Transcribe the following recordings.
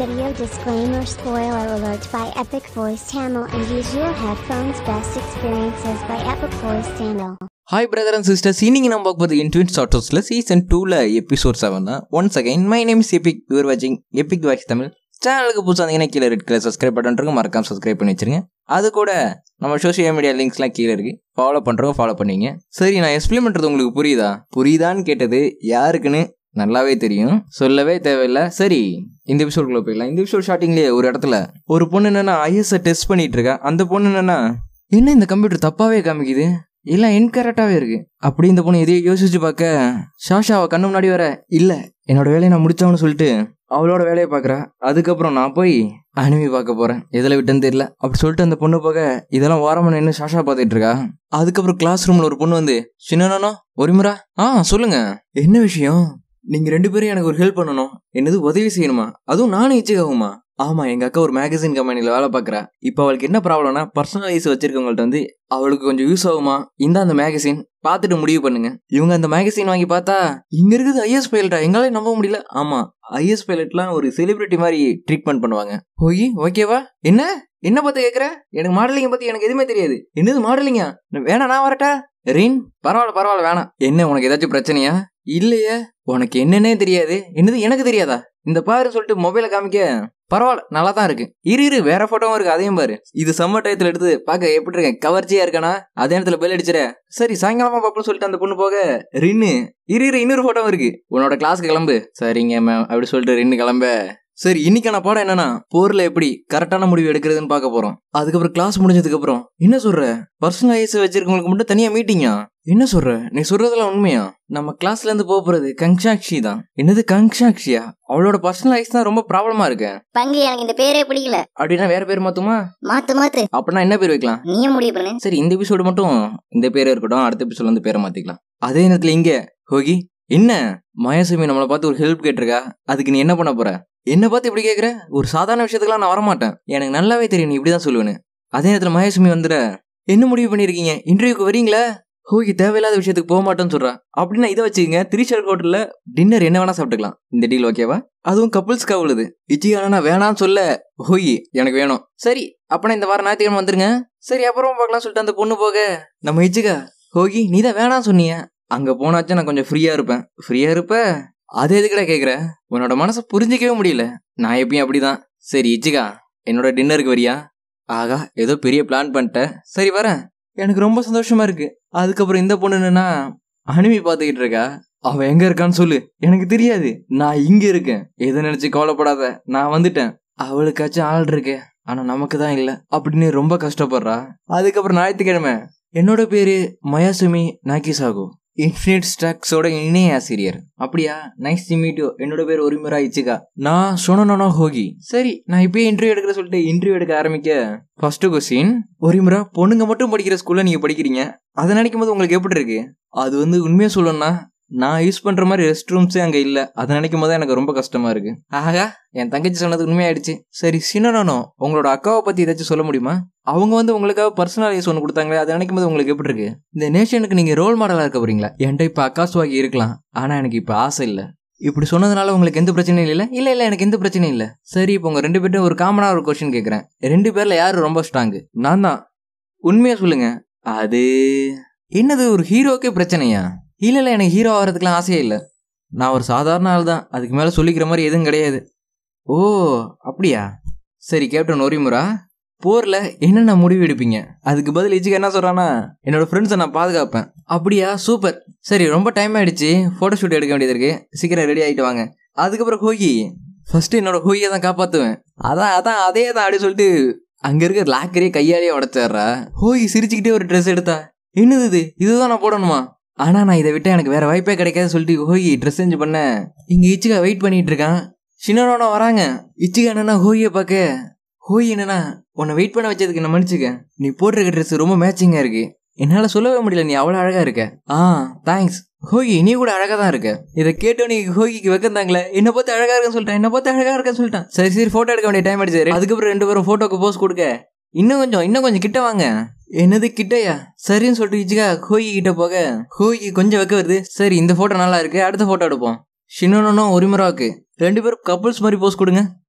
video disclaimer spoiler alert by Epic Voice Tamil and use your headphones best experiences by Epic Voice Tamil. Hi brother and sisters இன்னைக்கு நம்ம பார்க்க போகிறது இன்ட்வின் ஷார்ட்ஸில் season டூவில் episode seven தான் once again my name is epic you're வாட்சிங் epic watch Tamil சேனலுக்கு புதுசாக இருந்தீங்கன்னா கீழே ரெட் கலர் சப்ஸ்கிரைப் பட்டன் இருக்கு மறக்காம சப்ஸ்கிரைப் பண்ணி வச்சிருங்க அது கூட நம்ம சோஷியல் மீடியா லிங்க்ஸ்லாம் கீழே இருக்கு ஃபாலோ பண்ணுறவங்க ஃபாலோ பண்ணீங்க சரி நான் எக்ஸ்பிளைன் பண்ணுறது உங்களுக்கு புரியுதா புரியுதான்னு கேட்டது யாருக்குன்னு நல்லாவே தெரியும் சொல்லவே தேவையில்லை சரி இந்த எபிசோடுக்குள்ள போயிடலாம் இந்த எபிசோட் ஸ்டார்டிங்லேயே ஒரு இடத்துல ஒரு பொண்ணு என்னன்னா ஐஎஸ்ஐ டெஸ்ட் பண்ணிட்டு இருக்கா அந்த பொண்ணு என்னன்னா என்ன இந்த கம்ப்யூட்டர் தப்பாவே காமிக்குது எல்லாம் இன்கரெக்டாகவே இருக்கு அப்படி இந்த பொண்ணு எதையோ யோசிச்சு பார்க்க ஷாஷா அவ கண்ணு முன்னாடி வர இல்லை என்னோட வேலையை நான் முடிச்சவனு சொல்லிட்டு அவளோட வேலையை பார்க்குறா அதுக்கப்புறம் நான் போய் அனிமி பார்க்க போகிறேன் எதில் விட்டேன்னு தெரியல அப்படி சொல்லிட்டு அந்த பொண்ணு போக இதெல்லாம் ஓரமாக நின்று ஷாஷா பார்த்துட்டு இருக்கா அதுக்கப்புறம் கிளாஸ் ரூமில் ஒரு பொண்ணு வந்து சின்னனோ ஒருமுறா ஆ சொல்லுங்க என்ன விஷயம் நீங்க ரெண்டு பேரும் எனக்கு ஒரு ஹெல்ப் பண்ணணும் என்னது உதவி செய்யணுமா அதுவும் நானும் இச்சுக்காகுமா ஆமா எங்க அக்கா ஒரு மேகசின் கம்பெனில வேலை பார்க்கறா இப்போ அவளுக்கு என்ன ப்ராப்ளம்னா பர்சனலைஸ் வச்சிருக்கவங்கள்ட்ட வந்து அவளுக்கு கொஞ்சம் யூஸ் ஆகுமா இந்த அந்த மேகசின் பார்த்துட்டு முடிவு பண்ணுங்க இவங்க அந்த மேகசின் வாங்கி பார்த்தா இங்க இருக்குது ஐஎஸ் பைலட்டா எங்களால நம்ப முடியல ஆமா ஐஎஸ் பைலட்லாம் ஒரு செலிபிரிட்டி மாதிரி ட்ரீட்மெண்ட் பண்ணுவாங்க ஓய் ஓகேவா என்ன என்ன பார்த்து கேட்குற எனக்கு மாடலிங் பத்தி எனக்கு எதுவுமே தெரியாது என்னது மாடலிங்கா வேணா நான் வரட்டா ரீன் பரவாயில்ல பரவாயில்ல வேணாம் என்ன உனக்கு ஏதாச்சும் பிரச்சனையா இல்லையே உனக்கு என்னன்னே தெரியாது என்னது எனக்கு தெரியாதா இந்த பாரு சொல்லிட்டு மொபைலை காமிக்க பரவாயில்ல நல்லா தான் இருக்கு இரு இரு வேற போட்டோவும் இருக்கு அதையும் பாரு இது சம்மர் டயத்துல எடுத்து பார்க்க எப்படி இருக்கேன் கவர்ச்சியா இருக்கானா அதே நேரத்துல பெல் அடிச்சிட சரி சாயங்காலமா பாப்போம்னு சொல்லிட்டு அந்த பொண்ணு போக ரின்னு இரு இரு இன்னொரு போட்டோ இருக்கு உன்னோட கிளாஸ்க்கு கிளம்பு சரிங்க மேம் அப்படி சொல்லிட்டு ரின்னு கிளம்ப சரி இன்னைக்கான பாடம் என்னன்னா போர்ல எப்படி கரெக்டான முடிவு எடுக்கிறதுன்னு பார்க்க போறோம் அதுக்கப்புறம் கிளாஸ் முடிஞ்சதுக்கு அப்புறம் என்ன சொல்ற பர்சனல் ஐஎஸ் வச்சிருக்கவங்களுக்கு மட்டும் தனியா மீட்டிங்கா என்ன சொல்ற நீ சொல்றதெல்லாம் உண்மையா நம்ம கிளாஸ்ல இருந்து போக போறது கங்ஷாக்ஷி தான் என்னது கங்ஷாக்ஷியா அவளோட பர்சனல் ஐஸ் தான் ரொம்ப ப்ராப்ளமா இருக்கு பங்கு எனக்கு இந்த பேரே பிடிக்கல அப்படின்னா வேற பேர் மாத்துமா மாத்து மாத்து அப்படின்னா என்ன பேர் வைக்கலாம் நீயே முடிவு பண்ணு சரி இந்த எபிசோடு மட்டும் இந்த பேரே இருக்கட்டும் அடுத்த எபிசோட் வந்து பேரை மாத்திக்கலாம் அதே நேரத்துல இங்க ஹோகி என்ன மயசுமி நம்மளை பார்த்து ஒரு ஹெல்ப் கேட்டிருக்கா அதுக்கு நீ என்ன பண்ண போற என்ன பார்த்து இப்படி கேட்குற ஒரு சாதாரண விஷயத்துக்குலாம் நான் வரமாட்டேன் எனக்கு நல்லாவே தெரியும் நீ இப்படிதான் சொல்லுவேன்னு அதே நேரத்தில் மகேசுமி வந்துட என்ன முடிவு பண்ணியிருக்கீங்க இன்டர்வியூக்கு வரீங்களா ஹோகி தேவையில்லாத விஷயத்துக்கு போக மாட்டேன்னு சொல்றா அப்படின்னா இதை வச்சுக்கங்க திரிஷர் ஹோட்டல்ல டின்னர் என்ன வேணா சாப்பிட்டுக்கலாம் இந்த டீல் ஓகேவா அதுவும் கப்புள்ஸ்க்கு அவ்வளவு இச்சிகானா வேணான்னு சொல்ல ஹோய் எனக்கு வேணும் சரி அப்பனா இந்த வாரம் ஞாயிற்றுக்கிழமை வந்துருங்க சரி அப்புறம் பார்க்கலாம் சொல்லிட்டு அந்த பொண்ணு போக நம்ம இச்சிகா ஹோகி நீ தான் வேணாம் சொன்னீங்க அங்க போனாச்சும் நான் கொஞ்சம் ஃப்ரீயா இருப்பேன் ஃப்ரீயா இருப்ப அது எதுக்குடா கேக்குற உன்னோட மனசை புரிஞ்சிக்கவே முடியல நான் எப்பயும் அப்படிதான் சரி இச்சிகா என்னோட டின்னருக்கு வரியா ஆகா ஏதோ பெரிய பிளான் பண்ணிட்டேன் சரி வரேன் எனக்கு ரொம்ப சந்தோஷமா இருக்கு அதுக்கப்புறம் இந்த பொண்ணு என்னன்னா அனிமி பார்த்துக்கிட்டு இருக்கா அவன் எங்க இருக்கான்னு சொல்லு எனக்கு தெரியாது நான் இங்க இருக்கேன் எதை நினைச்சு கவலைப்படாத நான் வந்துட்டேன் அவளுக்காச்சும் ஆள் இருக்கு ஆனா நமக்கு தான் இல்ல அப்படின்னு ரொம்ப கஷ்டப்படுறா அதுக்கப்புறம் ஞாயிற்றுக்கிழமை என்னோட பேரு மயாசுமி நாக்கிசாகு இன்ஃபினிட் ஸ்டாக்ஸோட இணைய ஆசிரியர் அப்படியா நைஸ் டு மீட் யூ என்னோட பேர் ஒருமுறை இச்சிகா நான் சொன்னோன்னா ஹோகி சரி நான் இப்பயே இன்டர்வியூ எடுக்கிற சொல்லிட்டு இன்டர்வியூ எடுக்க ஆரம்பிக்க ஃபர்ஸ்ட் கொஸ்டின் ஒருமுறை பொண்ணுங்க மட்டும் படிக்கிற ஸ்கூல்ல நீங்க படிக்கிறீங்க அதை நினைக்கும் போது உங்களுக்கு எப்படி இருக்கு அது வந்து உண்மையா சொல்லணும்னா நான் யூஸ் பண்ற மாதிரி ரெஸ்ட் ரூம்ஸே அங்க இல்ல அதை நினைக்கும் போது எனக்கு ரொம்ப கஷ்டமா இருக்கு ஆகா என் தங்கச்சி சொன்னது உண்மையாயிடுச்சு சரி சின்னனோ உங்களோட அக்காவை பத்தி ஏதாச்சும் சொல்ல முடியுமா அவங்க வந்து உங்களுக்காக பர்சனல் ஐஸ் ஒன்று கொடுத்தாங்களே அதை நினைக்கும் போது உங்களுக்கு எப்படி இருக்கு இந்த நேஷனுக்கு நீங்க ரோல் மாடலா இருக்க போறீங்களா என்கிட்ட இப்ப அக்காசுவாகி இருக்கலாம் ஆனா எனக்கு இப்ப ஆசை இல்ல இப்படி சொன்னதுனால உங்களுக்கு எந்த பிரச்சனையும் இல்ல இல்ல இல்ல எனக்கு எந்த பிரச்சனையும் இல்ல சரி இப்போ உங்க ரெண்டு பேர்ட்டும் ஒரு காமனா ஒரு கொஸ்டின் கேக்குறேன் ரெண்டு பேர்ல யாரு ரொம்ப ஸ்ட்ராங் நான் தான் உண்மையா சொல்லுங்க அது என்னது ஒரு ஹீரோக்கே பிரச்சனையா இல்ல இல்ல எனக்கு ஹீரோ ஆகிறதுக்குலாம் ஆசையே இல்லை நான் ஒரு சாதாரண ஆள் தான் அதுக்கு மேலே சொல்லிக்கிற மாதிரி எதுவும் கிடையாது ஓ அப்படியா சரி கேப்டன் ஒரிமுரா போரில் என்னென்ன முடிவு எடுப்பீங்க அதுக்கு பதில் இச்சுக்கு என்ன சொல்கிறானா என்னோட ஃப்ரெண்ட்ஸை நான் பாதுகாப்பேன் அப்படியா சூப்பர் சரி ரொம்ப டைம் ஆயிடுச்சு ஃபோட்டோ ஷூட் எடுக்க வேண்டியது இருக்கு சீக்கிரம் ரெடி ஆகிட்டு வாங்க அதுக்கப்புறம் ஹோகி ஃபர்ஸ்ட் என்னோட ஹோகியை தான் காப்பாற்றுவேன் அதான் அதான் அதே தான் அப்படி சொல்லிட்டு அங்கே இருக்க லாக்கரே கையாலேயே உடச்சிடுறா ஹோகி சிரிச்சுக்கிட்டே ஒரு ட்ரெஸ் எடுத்தா என்னது இது இதுதான் நான் போடணுமா ஆனா நான் இதை விட்டு எனக்கு வேற வாய்ப்பே கிடைக்காது சொல்லிட்டு ஹோயி ட்ரெஸ் சேஞ்ச் பண்ண இங்க இச்சிகா வெயிட் பண்ணிட்டு இருக்கான் சின்னனோட வராங்க இச்சிகா என்னன்னா ஹோயை பார்க்க ஹோய் என்னன்னா உன்னை வெயிட் பண்ண வச்சதுக்கு நான் மன்னிச்சுக்க நீ போட்டிருக்க ட்ரெஸ் ரொம்ப மேட்சிங்கா இருக்கு என்னால சொல்லவே முடியல நீ அவ்வளவு அழகா இருக்க ஆ தேங்க்ஸ் ஹோகி நீ கூட அழகா தான் இருக்க இதை கேட்டோன்னே ஹோகிக்கு வைக்கந்தாங்களே என்ன பார்த்து அழகா இருக்குன்னு சொல்லிட்டேன் என்ன பார்த்து அழகா இருக்குன்னு சொல்லிட்டேன் சரி சரி போட்டோ எடுக்க வேண்டிய டைம் அடிச்சாரு அதுக்கப்புறம் ரெண்டு பேரும் போட்டோக்கு போஸ் கொடுக்க இன்னும் கொஞ்சம் இன்னும் கொஞ்சம் கிட்ட வாங்க என்னது கிட்டயா சரின்னு சொல்லிட்டு இச்சிகா ஹோயி கிட்ட போக ஹோய்க்கு கொஞ்சம் வைக்க வருது சரி இந்த போட்டோ நல்லா இருக்கு அடுத்த போட்டோ எடுப்போம் ஷினோனோ ஒருமுறாவுக்கு ரெண்டு பேரும் கப்புள்ஸ் மாதிரி போஸ் கொடுங்க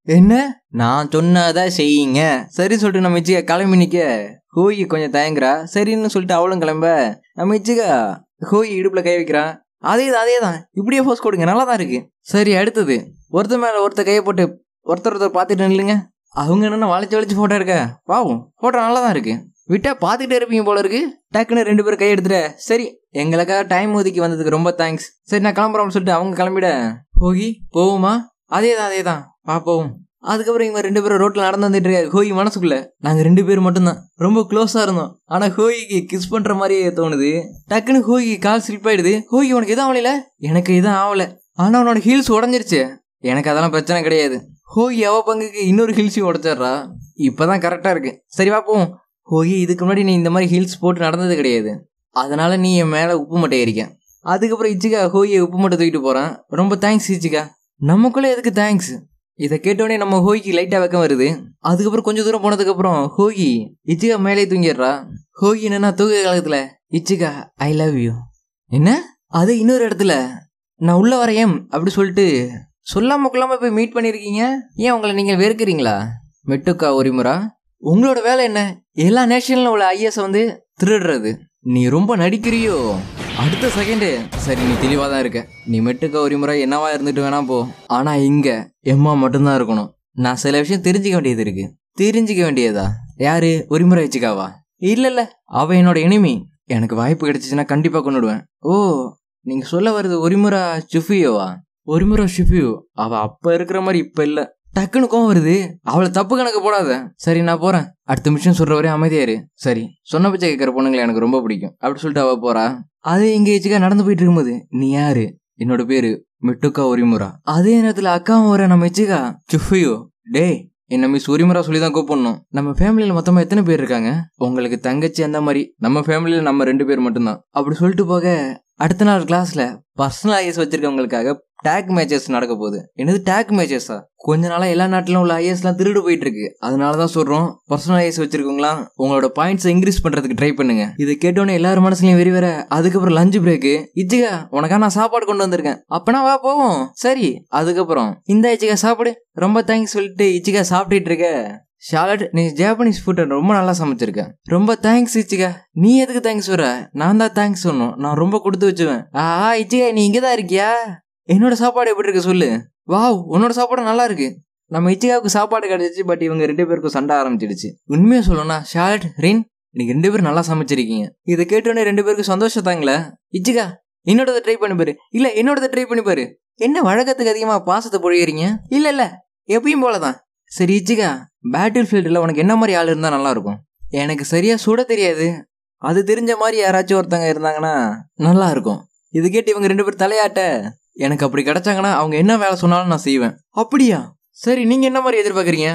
என்ன நான் சொன்னாதான் செய்யுங்க சரி சொல்லிட்டு நம்ம இச்சிகா கிளம்பி நிக்க ஹோயி கொஞ்சம் தயங்குறா சரின்னு சொல்லிட்டு அவளும் கிளம்ப நம்ம இச்சிகா ஹோயி இடுப்புல கை வைக்கிறான் அதே தான் அதே தான் இப்படியே போஸ் கொடுங்க நல்லா தான் இருக்கு சரி அடுத்தது ஒருத்தர் மேல ஒருத்தர் கையை போட்டு ஒருத்தர் ஒருத்தர் பார்த்துட்டு இல்லைங்க அவங்க என்னென்ன வளைச்சு வளைச்சு போட்டோ இருக்க பாவம் போட்டோ நல்லா தான் இருக்கு விட்டா பார்த்துட்டே இருப்பீங்க போல இருக்கு டக்குன்னு ரெண்டு பேரும் கை எடுத்துட்ட சரி எங்களுக்காக டைம் ஒதுக்கி வந்ததுக்கு ரொம்ப தேங்க்ஸ் சரி நான் கிளம்புறோம்னு சொல்லிட்டு அவங்க கிளம்பிட போகி போவோமா அதே தான் அதே தான் வா போவோம் அதுக்கப்புறம் இவங்க ரெண்டு பேரும் ரோட்ல நடந்து வந்துட்டு இருக்காரு ஹோய் மனசுக்குள்ள நாங்க ரெண்டு பேர் மட்டும்தான் ரொம்ப க்ளோஸா இருந்தோம் ஆனா ஹோய்க்கு கிஸ் பண்ற மாதிரியே தோணுது டக்குன்னு ஹோய்க்கு கால் ஸ்லிப் ஆயிடுது ஹோய் உனக்கு எதுவும் ஆகல எனக்கு எதுவும் ஆகல ஆனா உன்னோட ஹீல்ஸ் உடஞ்சிருச்சு எனக்கு அதெல்லாம் பிரச்சனை கிடையாது ஹோய் அவ பங்குக்கு இன்னொரு ஹில்ஸையும் உடச்சிட்றா இப்பதான் கரெக்டா இருக்கு சரி வா போவோம் ஹோய் இதுக்கு முன்னாடி நீ இந்த மாதிரி ஹீல்ஸ் போட்டு நடந்தது கிடையாது அதனால நீ என் மேல உப்பு மட்டை ஏறிக்க அதுக்கப்புறம் இச்சிகா ஹோயை உப்பு மட்டை தூக்கிட்டு போறான் ரொம்ப தேங்க்ஸ் இச்சிகா நமக்குள்ள எதுக்கு தேங்க்ஸ் இதை கேட்டோடனே நம்ம ஹோய்க்கு லைட்டா வெக்கம் வருது அதுக்கப்புறம் கொஞ்சம் தூரம் போனதுக்கப்புறம் ஹோகி இச்சிகா மேலே தூங்கிடுறா ஹோகி என்னன்னா தூக்க காலத்துல இச்சிகா ஐ லவ் யூ என்ன அது இன்னொரு இடத்துல நான் உள்ள வரேன் அப்படி சொல்லிட்டு சொல்லாம கொள்ளாம போய் மீட் பண்ணிருக்கீங்க ஏன் உங்களை நீங்க வெறுக்கிறீங்களா மெட்டுக்கா ஒரிமுறா உங்களோட வேலை என்ன எல்லா நேஷன்ல உள்ள ஐஎஸ் வந்து திருடுறது நீ ரொம்ப நடிக்கிறியோ அடுத்த செகண்டு சரி நீ தெளிவாக தான் இருக்க நீ மெட்டுக்க ஒரு முறை என்னவா இருந்துட்டு வேணா போ ஆனா இங்க எம்மா மட்டும்தான் இருக்கணும் நான் சில விஷயம் தெரிஞ்சுக்க வேண்டியது இருக்கு தெரிஞ்சுக்க வேண்டியதா யாரு ஒரு முறை வச்சுக்காவா இல்ல இல்ல அவ என்னோட இனிமி எனக்கு வாய்ப்பு கிடைச்சிச்சுன்னா கண்டிப்பா கொண்டுடுவேன் ஓ நீங்க சொல்ல வருது ஒரிமுறை சுஃபியோவா ஒரிமுறை ஷிஃபியோ அவ அப்ப இருக்கிற மாதிரி இப்ப இல்ல டக்குன்னு கோவம் வருது அவளை தப்பு கணக்கு போடாத சரி நான் போறேன் அடுத்த நிமிஷம் சொல்ற வரையும் அமைதியாரு சரி சொன்ன பச்சை கேட்கற பொண்ணுங்களை எனக்கு ரொம்ப பிடிக்கும் அப்படி சொல்லிட்டு அவ போறா அது இங்க இச்சுக்கா நடந்து போயிட்டு இருக்கும்போது நீ யாரு என்னோட பேரு மிட்டுக்கா ஒரிமுரா அதே நேரத்துல அக்காவும் வர நம்ம இச்சுக்கா சுஃபியோ டேய் என்ன மிஸ் ஒரிமுரா சொல்லி தான் கூப்பிடணும் நம்ம ஃபேமிலியில மொத்தமா எத்தனை பேர் இருக்காங்க உங்களுக்கு தங்கச்சி அந்த மாதிரி நம்ம ஃபேமிலியில நம்ம ரெண்டு பேர் மட்டும்தான் அப்படி சொல்லிட்டு போக அடுத்த நாள் கிளாஸ்ல பர்சனல் ஐஎஸ் வச்சிருக்கவங்களுக்காக டேக் மேட்சஸ் நடக்க போகுது என்னது டேக் மேட்சஸா கொஞ்ச நாளா எல்லா நாட்டிலும் உள்ள ஐஎஸ்லாம் திருடு போயிட்டு இருக்கு அதனால தான் சொல்றோம் பர்சனல் ஐஎஸ் வச்சிருக்கவங்களாம் உங்களோட பாயிண்ட்ஸ் இன்க்ரீஸ் பண்றதுக்கு ட்ரை பண்ணுங்க இதை கேட்டோன்னே எல்லாரும் மனசுலயும் வெறி வேற அதுக்கப்புறம் லஞ்ச் பிரேக்கு இச்சிகா உனக்கா நான் சாப்பாடு கொண்டு வந்திருக்கேன் அப்பனா வா போவோம் சரி அதுக்கப்புறம் இந்த இச்சிகா சாப்பிடு ரொம்ப தேங்க்ஸ் சொல்லிட்டு இச்சிகா சாப்பிட்டுட்டு இருக்க ஷாலட் நீ ஜாப்பனீஸ் ஃபுட்டை ரொம்ப நல்லா சமைச்சிருக்க ரொம்ப தேங்க்ஸ் இச்சிகா நீ எதுக்கு தேங்க்ஸ் சொல்ற நான் தான் தேங்க்ஸ் சொன்னோம் நான் ரொம்ப கொடுத்து வச்சுவேன் ஆ இச்சிகா நீ இங்கே தான் இருக்கியா என்னோட சாப்பாடு எப்படி இருக்கு சொல்லு வாவ் உன்னோட சாப்பாடு நல்லா இருக்கு நம்ம இச்சிகாவுக்கு சாப்பாடு கிடைச்சிச்சு பட் இவங்க ரெண்டு பேருக்கும் சண்டை ஆரம்பிச்சிடுச்சு உண்மையா சொல்லணும்னா ஷாலட் ரின் நீங்க ரெண்டு பேரும் நல்லா சமைச்சிருக்கீங்க இதை கேட்டோன்னே ரெண்டு பேருக்கும் சந்தோஷம் தாங்களே இச்சிகா என்னோடத ட்ரை பண்ணி பாரு இல்ல என்னோடத ட்ரை பண்ணி பாரு என்ன வழக்கத்துக்கு அதிகமா பாசத்தை பொழியறீங்க இல்ல இல்ல எப்பயும் போலதான் சரி இச்சிகா பேட்டில் ஃபீல்டில் உனக்கு என்ன மாதிரி ஆள் இருந்தால் நல்லா இருக்கும் எனக்கு சரியா சுட தெரியாது அது தெரிஞ்ச மாதிரி யாராச்சும் ஒருத்தங்க இருந்தாங்கன்னா நல்லா இருக்கும் இது கேட்டு இவங்க ரெண்டு பேரும் தலையாட்ட எனக்கு அப்படி கிடைச்சாங்கன்னா அவங்க என்ன வேலை சொன்னாலும் நான் செய்வேன் அப்படியா சரி நீங்க என்ன மாதிரி எதிர்பார்க்குறீங்க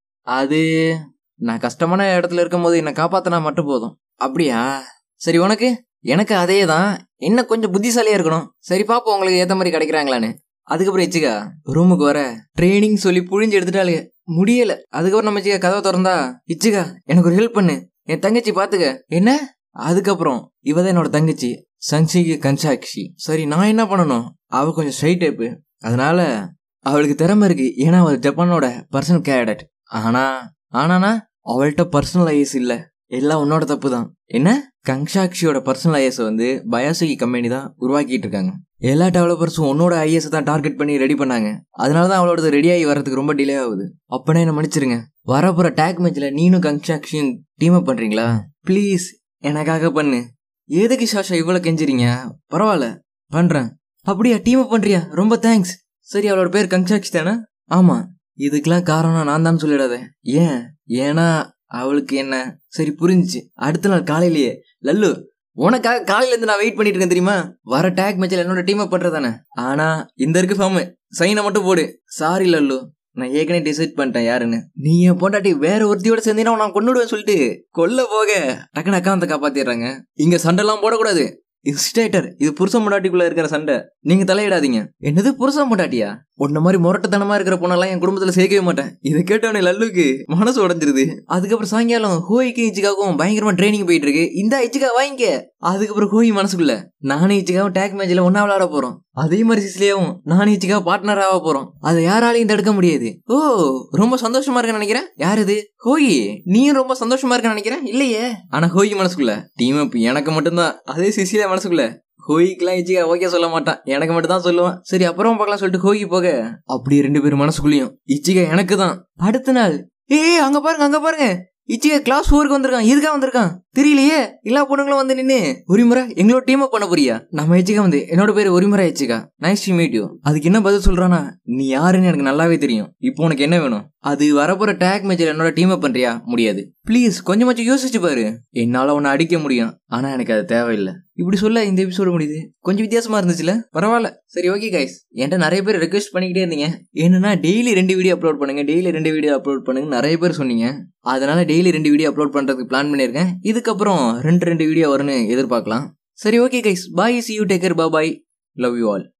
அது நான் கஷ்டமான இடத்துல இருக்கும்போது என்னை காப்பாத்தினா மட்டும் போதும் அப்படியா சரி உனக்கு எனக்கு அதே தான் என்ன கொஞ்சம் புத்திசாலியா இருக்கணும் சரி பாப்போம் உங்களுக்கு ஏத்த மாதிரி கிடைக்கிறாங்களான்னு அதுக்கப்புறம் இச்சிகா ரூமுக்கு வர ட்ரைனிங் சொல்லி புழிஞ்சு எடுத்துட்டாளுங்க முடியல அதுக்கப்புறம் நம்ம இச்சிகா கதவை திறந்தா இச்சிகா எனக்கு ஒரு ஹெல்ப் பண்ணு என் தங்கச்சி பாத்துக்க என்ன அதுக்கப்புறம் இவ தான் என்னோட தங்கச்சி சன்சிகி கன்சாக்ஷி சரி நான் என்ன பண்ணணும் அவ கொஞ்சம் ஸ்ட்ரைட் டைப்பு அதனால அவளுக்கு திறமை இருக்கு ஏன்னா அவள் ஜப்பானோட பர்சனல் கேடட் ஆனா ஆனானா அவள்கிட்ட பர்சனல் ஐஎஸ் இல்ல எல்லாம் உன்னோட தப்பு தான் என்ன கங்ஷாக்ஷியோட பர்சனல் ஐஎஸ் வந்து பயாசுகி கம்பெனி தான் உருவாக்கிட்டு இருக்காங்க எல்லா டெவலப்பர்ஸும் உன்னோட ஐஎஸ் தான் டார்கெட் பண்ணி ரெடி பண்ணாங்க அதனால தான் அவளோட ரெடி ஆகி வரதுக்கு ரொம்ப டிலே ஆகுது அப்பனே என்ன மன்னிச்சிருங்க வரப்போற டேக் மேட்ச்ல நீனும் கங்ஷாக்ஷியும் டீம் அப் பண்றீங்களா ப்ளீஸ் எனக்காக பண்ணு எதுக்கு சாஷா இவ்வளவு கெஞ்சுறீங்க பரவாயில்ல பண்றேன் அப்படியா டீம் அப் பண்றியா ரொம்ப தேங்க்ஸ் சரி அவளோட பேர் கங்ஷாக்ஷி தானே ஆமா இதுக்கெல்லாம் காரணம் நான் தான் சொல்லிடாத ஏன் ஏன்னா அவளுக்கு என்ன சரி புரிஞ்சுச்சு அடுத்த நாள் காலையிலேயே லல்லு உனக்காக காலையில இருந்து நான் வெயிட் பண்ணிட்டு இருக்கேன் தெரியுமா வர டேக் மேட்ச்ல என்னோட டீம் அப் பண்றதானே ஆனா இந்த இருக்கு ஃபார்ம் சைனை மட்டும் போடு சாரி லல்லு நான் ஏற்கனவே டிசைட் பண்ணிட்டேன் யாருன்னு நீ என் பொண்டாட்டி வேற ஒருத்தியோட சேர்ந்தீங்கன்னா நான் கொண்டுடுவேன் சொல்லிட்டு கொல்ல போக டக்குனு அக்காந்த காப்பாத்திடுறாங்க இங்க சண்டைலாம் போடக்கூடாது இது ஸ்டேட்டர் இது புருஷன் பொண்டாட்டிக்குள்ள இருக்கிற சண்டை நீங்க தலையிடாதீங்க என்னது புருஷன் பொண்டாட்டியா உன்ன மாதிரி முரட்டத்தனமா இருக்கிற பொண்ணெல்லாம் என் குடும்பத்துல சேர்க்கவே மாட்டேன் இதை கேட்டவனே லல்லுக்கு மனசு உடஞ்சிருது அதுக்கப்புறம் சாயங்காலம் ஹோய்க்கு இச்சிக்காவும் பயங்கரமா ட்ரைனிங் போயிட்டு இருக்கு இந்த இச்சிக்கா வாங்கிக்க அதுக்கப்புறம் ஹோய் மனசுக்குள்ள நானும் இச்சிக்காவும் டேக் மேட்ச்ல ஒன்னா விளையாட போறோம் அதே மாதிரி சிசிலியாவும் நானும் இச்சிக்கா பார்ட்னர் ஆக போறோம் அதை யாராலையும் தடுக்க முடியாது ஓ ரொம்ப சந்தோஷமா இருக்கேன்னு நினைக்கிறேன் யார் இது ஹோய் நீயும் ரொம்ப சந்தோஷமா இருக்கேன்னு நினைக்கிறேன் இல்லையே ஆனா ஹோய் மனசுக்குள்ள டீம் அப் எனக்கு மட்டும்தான் அதே சிசிலியா மனசுக்குள்ள ஹோய்க்கெல்லாம் இச்சிக்கா ஓகே சொல்ல மாட்டான் எனக்கு மட்டும் தான் சொல்லுவான் சரி அப்புறம் பார்க்கலாம் சொல்லிட்டு ஹோய் போக அப்படியே ரெண்டு பேரும் மனசுக்குள்ளேயும் இச்சிகா எனக்கு தான் அடுத்த நாள் ஏய் அங்க பாருங்க அங்க பாருங்க இச்சிகா கிளாஸ் ஃபோருக்கு வந்திருக்கான் எதுக்கா வந்திருக்கான் தெரியலையே எல்லா பொண்ணுங்களும் வந்து நின்று ஒரு முறை எங்களோட டீம் பண்ண போறியா நம்ம இச்சிகா வந்து என்னோட பேர் ஒரு முறை Ichika nice to meet you அதுக்கு என்ன பதில் சொல்றானா நீ யாருன்னு எனக்கு நல்லாவே தெரியும் இப்போ உனக்கு என்ன வேணும் அது வரப்போற டேக் மேட்சில் என்னோட டீம் அப் பண்றியா முடியாது ப்ளீஸ் கொஞ்சமாச்சும் யோசிச்சு பாரு என்னால உன்னை அடிக்க முடியும் ஆனா எனக்கு அது தேவையில்லை இப்படி சொல்ல இந்த எபிசோடு முடியுது கொஞ்சம் வித்தியாசமா இருந்துச்சுல பரவாயில்ல சரி ஓகே கைஸ் என்கிட்ட நிறைய பேர் ரெக்வெஸ்ட் பண்ணிக்கிட்டே இருந்தீங்க என்னன்னா டெய்லி ரெண்டு வீடியோ அப்லோட் பண்ணுங்க டெய்லி ரெண்டு வீடியோ அப்லோட் பண்ணுங்க நிறைய பேர் சொன்னீங்க அதனால டெய்லி ரெண்டு வீடியோ அப்லோட் பண்றதுக்கு பிளான் பண்ணியிருக்கேன் இதுக்கப்புறம் ரெண்டு ரெண்டு வீடியோ வரும்னு எதிர்பார்க்கலாம் சரி okay guys bye see you take care bye love you all